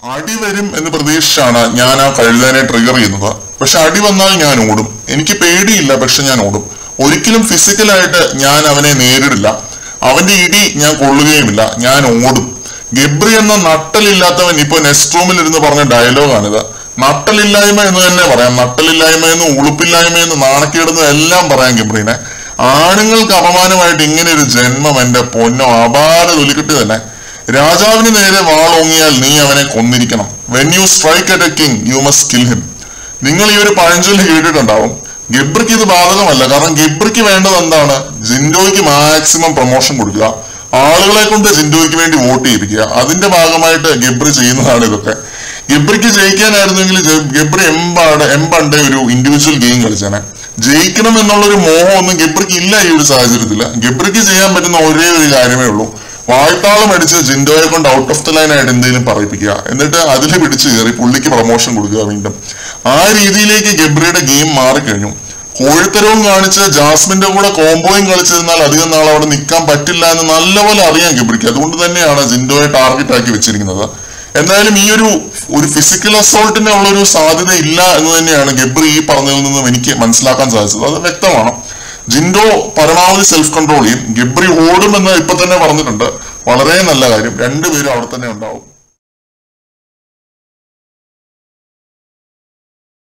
അടി വരും എന്ന് പ്രതീക്ഷിച്ചാണ് ഞാൻ ആ കഴുതാനെ ട്രിഗർ ചെയ്യുന്നത് പക്ഷെ അടി വന്നാൽ ഞാൻ ഓടും എനിക്ക് പേടിയില്ല പക്ഷെ ഞാൻ ഓടും ഒരിക്കലും ഫിസിക്കലായിട്ട് ഞാൻ അവനെ നേരിടില്ല അവന്റെ ഇടി ഞാൻ കൊള്ളുകയുമില്ല ഞാൻ ഓടും ഗബ്രി എന്ന നട്ടലില്ലാത്തവൻ ഇപ്പൊ നെസ്റ്റ് റൂമിൽ ഇരുന്ന് പറഞ്ഞ ഡയലോഗാണിത് നട്ടലില്ലായ്മ എന്ന് തന്നെ പറയാം നട്ടലില്ലായ്മ എന്ന് ഉളുപ്പില്ലായ്മ എന്ന് നാണക്കേടുന്നു എല്ലാം പറയാം ഗബ്രീനെ ആണുങ്ങൾക്ക് അപമാനമായിട്ട് ഇങ്ങനെ ഒരു ജന്മം എന്റെ പൊന്നോ അപാര തൊലിക്കെട്ടി തന്നെ രാജാവിന് നേരെ വാളോങ്ങിയാൽ നീ അവനെ കൊന്നിരിക്കണം when you strike at a king you must kill him നിങ്ങൾ ഈ ഒരു പഴഞ്ചൊല്ലി കേട്ടിട്ടുണ്ടാവും ഗബ്രിക്ക് ഇത് ബാധകമല്ല കാരണം ഗബ്രിക്ക് വേണ്ടത് എന്താണ് ജിൻഡോയ്ക്ക് മാക്സിമം പ്രൊമോഷൻ കൊടുക്കുക ആളുകളെ കൊണ്ട് ജിൻഡോയ്ക്ക് വേണ്ടി വോട്ട് ചെയ്യിപ്പിക്കുക അതിന്റെ ഭാഗമായിട്ട് ഗബ്രി ചെയ്യുന്നതാണ് ഇതൊക്കെ ഗബ്രിക്ക് ജയിക്കാനായിരുന്നെങ്കിൽ ജെ- ഗബ്രി എമ്പാട് എമ്പണ്ടേ ഒരു ഇൻഡിവിജ്വൽ ഗെയിം കളിച്ചേനെ ജയിക്കണം എന്നുള്ള ഒരു മോഹം ഒന്നും ഗബ്രിക്ക് ഇല്ല ഈ ഒരു സാഹചര്യത്തിൽ ഗബ്രിക്ക് ചെയ്യാൻ പറ്റുന്ന ഒരേ ഒരു കാര്യമേ ഉള്ളൂ വായ്ത്താളം അടിച്ച് ജിൻഡോയെ കൊണ്ട് ഔട്ട് ഓഫ് ദ ലൈൻ ആയിട്ട് എന്തെങ്കിലും പറയിപ്പിക്കുക എന്നിട്ട് അതിൽ പിടിച്ച് കയറി പുള്ളിക്ക് പ്രൊമോഷൻ കൊടുക്കുക വീണ്ടും ആ രീതിയിലേക്ക് ഗബ്രിയുടെ ഗെയിം മാറിക്കഴിഞ്ഞു കോഴിത്തരവും കാണിച്ച് ജാസ്മിന്റെ കൂടെ കോംബോയും കളിച്ചിരുന്നാൽ അധികം നാൾ അവിടെ നിൽക്കാൻ പറ്റില്ല എന്ന് നല്ലപോലെ അറിയാം ഗബ്രിക്ക് അതുകൊണ്ട് തന്നെയാണ് ജിൻഡോയെ ടാർഗറ്റ് ആക്കി വെച്ചിരിക്കുന്നത് എന്തായാലും ഈ ഒരു ഒരു ഫിസിക്കൽ അസോൾട്ടിന് ഉള്ള ഒരു സാധ്യത ഇല്ല എന്ന് തന്നെയാണ് ഗബ്രി ഈ പറഞ്ഞതിൽ നിന്നും എനിക്ക് മനസ്സിലാക്കാൻ സാധിച്ചത് അത് വ്യക്തമാണ് ജിൻഡോ പരമാവധി സെൽഫ് കൺട്രോൾ ചെയ്യും ഗബ്രി ഓടുമെന്ന് ഇപ്പൊ തന്നെ പറഞ്ഞിട്ടുണ്ട് വളരെ നല്ല കാര്യം രണ്ടുപേരും അവിടെ തന്നെ ഉണ്ടാവും